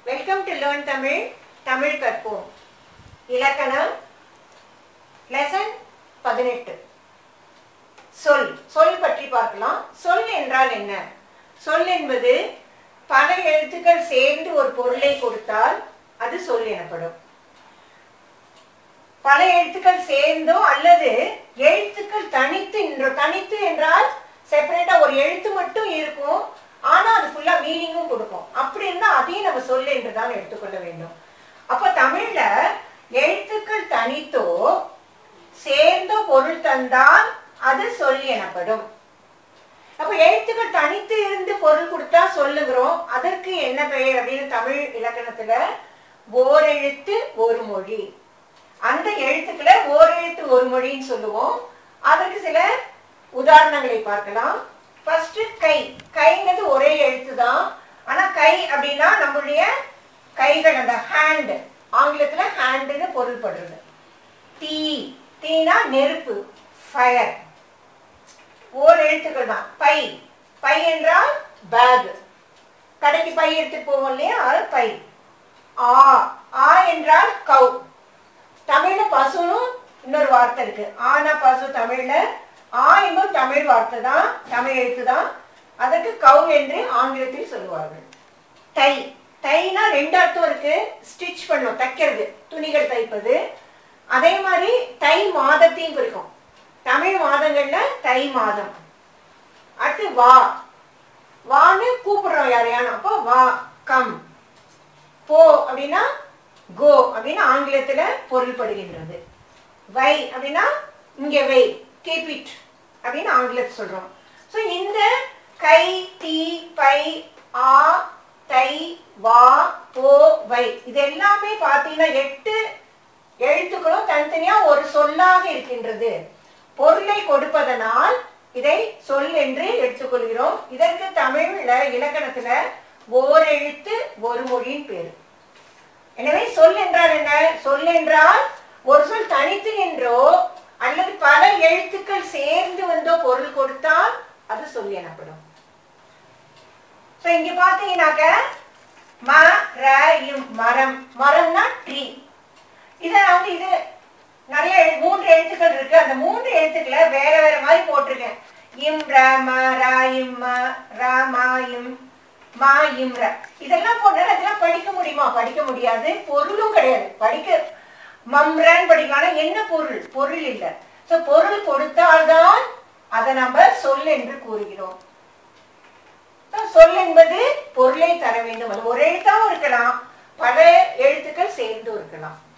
welcome to learn Tamil Tamil கற்போம் இலக்கணம் lesson பதினெட்டு சொல் சொல் பற்றி பார்க்கலாம் சொல் என்றால் என்ன சொல் என்பது பல எழுத்துக்கள் சேர்ந்து ஒரு பொருளை கொடுத்தால் அது சொல் எனப்படும் பல எழுத்துக்கள் சேர்ந்தோ அல்லது எழுத்துக்கள் தனித்து என்ற- தனித்து என்றால் செப்பரேட்டா ஒரு எழுத்து மட்டும் இருக்கும் ஆனா அது ஃபுல்லா மீனிங்கும் கொடுக்கும் அப்படி இருந்தா அதையும் நம்ம சொல் என்று தான் எடுத்துக்கொள்ள வேண்டும் அப்ப தமிழ்ல எழுத்துக்கள் தனித்தோ சேர்ந்தோ பொருள் தந்தால் அது சொல் எனப்படும் அப்ப எழுத்துக்கள் தனித்து இருந்து பொருள் கொடுத்தா சொல்லுகிறோம் அதற்கு என்ன பெயர் அப்படின்னு தமிழ் இலக்கணத்துல ஓரெழுத்து ஒரு மொழி அந்த எழுத்துக்களை ஓரெழுத்து ஒரு மொழின்னு சொல்லுவோம் அதற்கு சில உதாரணங்களை பார்க்கலாம் ஃபர்ஸ்ட் கை கைங்கிறது ஒரே எழுத்து தான் ஆனா கை அப்படின்னா நம்மளுடைய கைகள் அந்த ஹேண்ட் ஆங்கிலத்துல ஹேண்டுன்னு பொருள்படுறது தீ தீனா நெருப்பு ஃபயர் ஓர் எழுத்துக்கள் தான் பை பை என்றால் பேக் கடைக்கு பை எடுத்துட்டு போவோம் இல்லையா அது பை ஆ ஆ என்றால் கவ் தமிழ்ல பசுனும் இன்னொரு வார்த்தை இருக்கு ஆனா பசு தமிழ்ல ஆ என்பது தமிழ் வார்த்தை தான் தமிழ் எழுத்து தான் அதற்கு கவ் என்று ஆங்கிலத்தில் சொல்லுவார்கள் தை தைனா ரெண்டு அர்த்தம் இருக்கு ஸ்டிச் பண்ணும் தைக்கிறது துணிகள் தைப்பது அதே மாதிரி தை மாதத்தையும் குறிக்கும் தமிழ் மாதங்கள்ல தை மாதம் அடுத்து வா வான்னு கூப்பிடுறோம் யாரையான அப்போ வா கம் போ அப்படின்னா கோ அப்படின்னு ஆங்கிலத்துல பொருள்படுகின்றது வை அப்படின்னா இங்க வை கீப் இட் அப்படின்னு ஆங்கிலத்தில் சொல்றோம் ஸோ இந்த கை தீ பை ஆ தை வா போ வை இது எல்லாமே பார்த்தீங்கன்னா எட்டு எழுத்துக்களும் தனித்தனியா ஒரு சொல்லாக இருக்கின்றது பொருளை கொடுப்பதனால் இதை சொல் என்று எடுத்துக்கொள்கிறோம் இதற்கு தமிழ்ல இலக்கணத்துல ஓரெழுத்து ஒரு மொழியின் பேரு எனவே சொல் என்றால் என்ன சொல் என்றால் ஒரு சொல் தனித்து நின்றோ அல்லது பல எழுத்துக்கள் சேர்ந்து வந்தோ பொருள் கொடுத்தால் அது சொல் எனப்படும் சோ இங்க பாத்தீங்கன்னாக்க ம ர இம் மரம் மரம்னா ட்ரீ இத வந்து இது நிறைய எழு- மூன்று எழுத்துக்கள் இருக்கு அந்த மூன்று எழுத்துக்களை வேற வேற மாதிரி போட்டிருக்கேன் இம் ர ம ர இம் ம ர ம இம் மா இம் ர இதெல்லாம் போட்டா அதெல்லாம் படிக்க முடியுமா படிக்க முடியாது பொருளும் கிடையாது படிக்க மம்ரன்னு படிக்கலாம் ஆனா என்ன பொருள் பொருள் இல்லை சோ பொருள் கொடுத்தால்தான் அதை நம்ம சொல் என்று கூறுகிறோம் So, சொல் என்பது பொருளை தர வேண்டும் அது ஒரு எழுத்தாவும் இருக்கலாம் பல எழுத்துக்கள் சேர்ந்தும் இருக்கலாம்